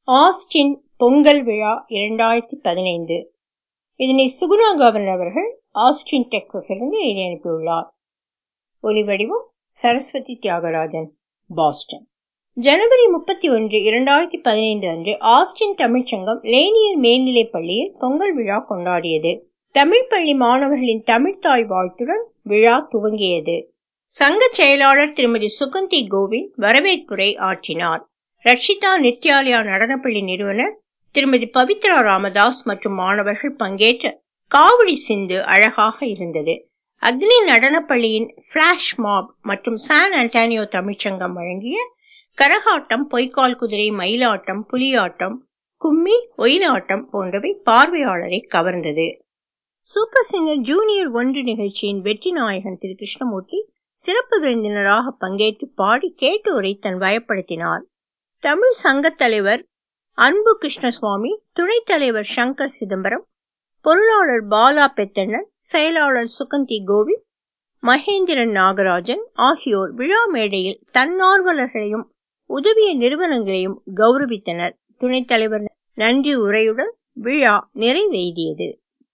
Austin Pongal விழா இரண்டாயிரத்தி பதினைந்து இதனை சுகுணா கவர்னர் அவர்கள் ஆஸ்டின் டெக்சஸிலிருந்து எழுதி அனுப்பியுள்ளார் ஒலிவடிவம் சரஸ்வதி தியாகராஜன் பாஸ்டன் ஜனவரி முப்பத்தி ஒன்று இரண்டாயிரத்தி பதினைந்து அன்று ஆஸ்டின் தமிழ்ச்சங்கம் லேனியர் மேல்நிலைப் பள்ளியில் பொங்கல் விழா கொண்டாடியது தமிழ் பள்ளி மாணவர்களின் தமிழ்த்தாய் வாழ்த்துடன் விழா துவங்கியது சங்க செயலாளர் திருமதி சுகந்தி கோவிந்த் வரவேற்புரை ஆற்றினார் ரக்ஷிதா நித்யாலயா நடனப்பள்ளி நிறுவனர் திருமதி பவித்ரா ராமதாஸ் மற்றும் மாணவர்கள் பங்கேற்ற காவடி சிந்து அழகாக இருந்தது அக்னி நடனப்பள்ளியின் பிளாஷ் மாப் மற்றும் சான் அண்டானியோ தமிழ்ச்சங்கம் வழங்கிய கரகாட்டம் பொய்க்கால் குதிரை மயிலாட்டம் புலியாட்டம் கும்மி ஒயிலாட்டம் போன்றவை பார்வையாளரை கவர்ந்தது சூப்பர் சிங்கர் ஜூனியர் ஒன்று நிகழ்ச்சியின் வெற்றி நாயகன் திரு கிருஷ்ணமூர்த்தி சிறப்பு விருந்தினராக பங்கேற்று பாடி கேட்டோரை தன் வயப்படுத்தினார் தமிழ் சங்கத் தலைவர் அன்பு கிருஷ்ணசுவாமி துணைத் தலைவர் சங்கர் சிதம்பரம் பொருளாளர் பாலா பெத்தண்ணன் செயலாளர் சுகந்தி கோவிந்த் மகேந்திரன் நாகராஜன் ஆகியோர் விழா மேடையில் தன்னார்வலர்களையும் உதவிய நிறுவனங்களையும் கௌரவித்தனர் துணைத் தலைவர் நன்றி உரையுடன் விழா நிறைவேறியது